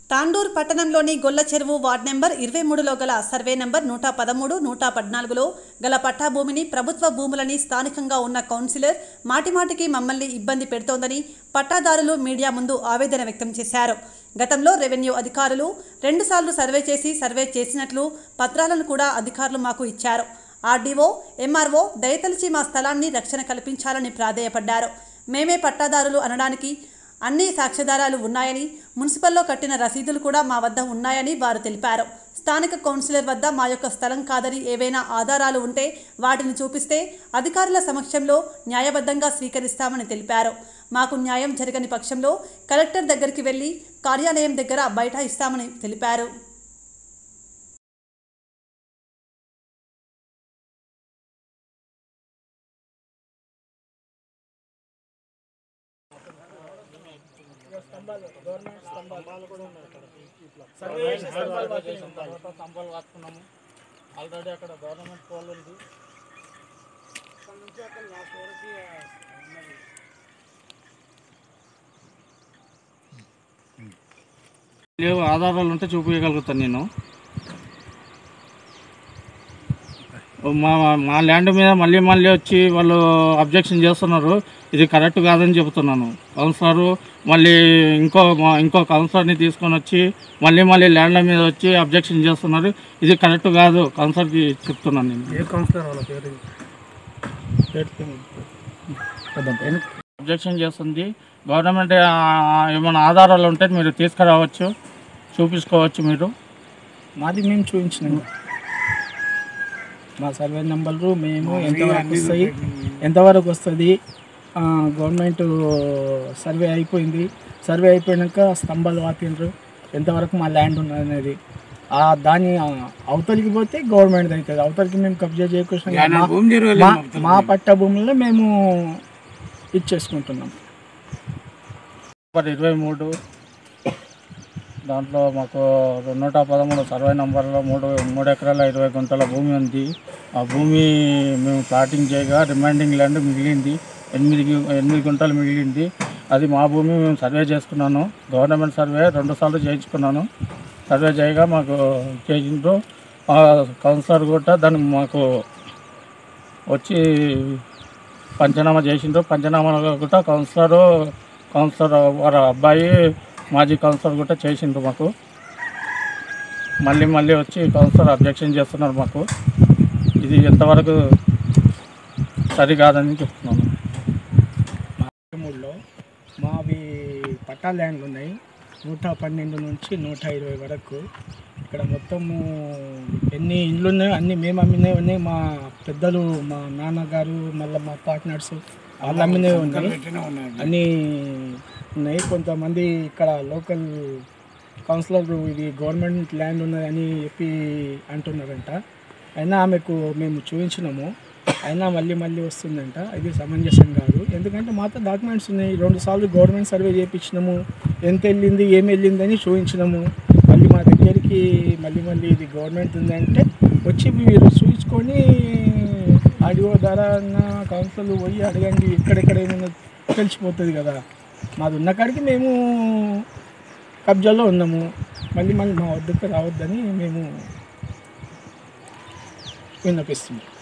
తాండూర్ పట్టణంలోని గొల్ల చెరువు వార్డ్ నెంబర్ ఇరవై మూడులో గల సర్వే నెంబర్ నూట పదమూడు నూట పద్నాలుగులో గల పట్టా భూమిని ప్రభుత్వ భూములని స్థానికంగా ఉన్న కౌన్సిలర్ మాటిమాటికి మమ్మల్ని ఇబ్బంది పెడుతోందని పట్టాదారులు మీడియా ముందు ఆవేదన వ్యక్తం చేశారు గతంలో రెవెన్యూ అధికారులు రెండుసార్లు సర్వే చేసి సర్వే చేసినట్లు పత్రాలను కూడా అధికారులు మాకు ఇచ్చారు ఆర్డీఓ ఎంఆర్ఓ దయతలిచి మా స్థలాన్ని రక్షణ కల్పించాలని ప్రాధేయపడ్డారు మేమే పట్టాదారులు అనడానికి అన్ని సాక్ష్యాధారాలు ఉన్నాయని మున్సిపల్లో కట్టిన రసీదులు కూడా మా వద్ద ఉన్నాయని వారు తెలిపారు స్థానిక కౌన్సిలర్ వద్ద మా యొక్క స్థలం కాదని ఏవైనా ఆధారాలు ఉంటే వాటిని చూపిస్తే అధికారుల సమక్షంలో న్యాయబద్ధంగా స్వీకరిస్తామని తెలిపారు మాకు న్యాయం జరగని పక్షంలో కలెక్టర్ దగ్గరికి వెళ్లి కార్యాలయం దగ్గర బైఠాయిస్తామని తెలిపారు స్తంభాలు కట్టుకున్నాము ఆల్రెడీ అక్కడ గవర్నమెంట్ పోల్ ఉంది లేవు ఆధారాలు ఉంటే చూపించగలుగుతాను నేను మా మా ల్యాండ్ మీద మళ్ళీ మళ్ళీ వచ్చి వాళ్ళు అబ్జెక్షన్ చేస్తున్నారు ఇది కరెక్ట్ కాదని చెబుతున్నాను కౌన్సిలర్ మళ్ళీ ఇంకో మా- ఇంకో కౌన్సిలర్ని తీసుకొని వచ్చి మళ్ళీ మళ్ళీ ల్యాండ్ల మీద వచ్చి అబ్జెక్షన్ చేస్తున్నారు ఇది కరెక్ట్ కాదు కౌన్సిలర్కి చెప్తున్నాను నేను ఏ కౌన్సిలర్ వాళ్ళ పేరు అబ్జెక్షన్ చేస్తుంది గవర్నమెంట్ ఆ, ఏమైనా ఆధారాలు ఉంటే మీరు తీసుకురావచ్చు చూపించుకోవచ్చు మీరు మాది మేము చూపించినాము మా సర్వే నెంబర్లు మేము ఎంతవరకు వస్తాయి ఎంతవరకు వస్తుంది ఆ, గవర్నమెంట్ సర్వే అయిపోయింది సర్వే అయిపోయాక స్తంభాలు వాపిండ్రు ఎంతవరకు మా ల్యాండ్ ఉన్నది అనేది ఆ దాని ఆ, అవతలికి పోతే గవర్నమెంట్ అవుతుంది అవతలికి మేము కబ్జా చేయకుండా మా- మా- మా పట్ట భూముల్లో మేము ఇచ్చేసుకుంటున్నాం నెంబర్ ఇరవై మూడు దాంట్లో మాకు నూట పదమూడు సర్వే నంబర్లో మూడు మూడు ఎకరాల ఇరవై గుంటల భూమి ఉంది ఆ భూమి మేము ప్లాటింగ్ చేయగా రిమైండింగ్ ల్యాండ్ మిగిలింది ఎనిమిది గు- ఎనిమిది గుంటలు మిగిలింది అది మా భూమి మేము సర్వే చేసుకున్నాను గవర్నమెంట్ సర్వే రెండు సార్లు చేయించుకున్నాను సర్వే చేయగా మాకు చేసిండ్రు ఆ కౌన్సిలర్ కూడా దాన్ని మాకు వచ్చి పంచనామా చేసిండ్రు పంచనామా కూడా కౌన్సిలర్ కౌన్సిలర్ వారి అబ్బాయి మాజీ కౌన్సిలర్ కూడా చేసిండ్రు మాకు మళ్ళీ మళ్ళీ వచ్చి కౌన్సిలర్ అబ్జెక్షన్ చేస్తున్నారు మాకు ఇది ఎంతవరకు సరి కాదని చెప్తున్నాను మూడులో మావి పట్టా ల్యాండ్లు ఉన్నాయి నూట పన్నెండు నుంచి నూట ఇరవై వరకు ఇక్కడ మొత్తము ఎన్ని ఇండ్లు ఉన్నాయో అన్ని మేము అమ్మినవి ఉన్నాయి మా పెద్దలు మా నాన్నగారు మళ్ళీ మా పార్ట్నర్స్ వాళ్ళు అమ్మినవి ఉన్నాయి అన్నీ ఉన్నాయి కొంతమంది ఇక్కడ లోకల్ కౌన్సిలర్ ఇది గవర్నమెంట్ ల్యాండ్ ఉన్నదని చెప్పి అంటున్నారంట అయినా ఆమెకు మేము చూపించినాము అయినా మళ్ళీ మళ్ళీ వస్తుందంట ఇది సమంజసం కాదు ఎందుకంటే మాతో డాక్యుమెంట్స్ ఉన్నాయి రెండు సార్లు గవర్నమెంట్ సర్వే చేయించినాము ఎంత వెళ్ళింది ఏం వెళ్ళింది అని చూపించినాము మళ్ళీ మా దగ్గరికి మళ్ళీ మళ్ళీ ఇది గవర్నమెంట్ ఉందంటే వచ్చి మీరు చూపించుకొని ఆడియో ద్వారా కౌన్సిల్ పోయి అడగండి ఎక్కడెక్కడ ఏమైనా తెలిసిపోతుంది కదా మాది ఉన్న కాడికి మేము కబ్జాలో ఉన్నాము మళ్ళీ మళ్ళీ మా వద్దకు రావద్దని మేము విన్నపిస్తున్నాం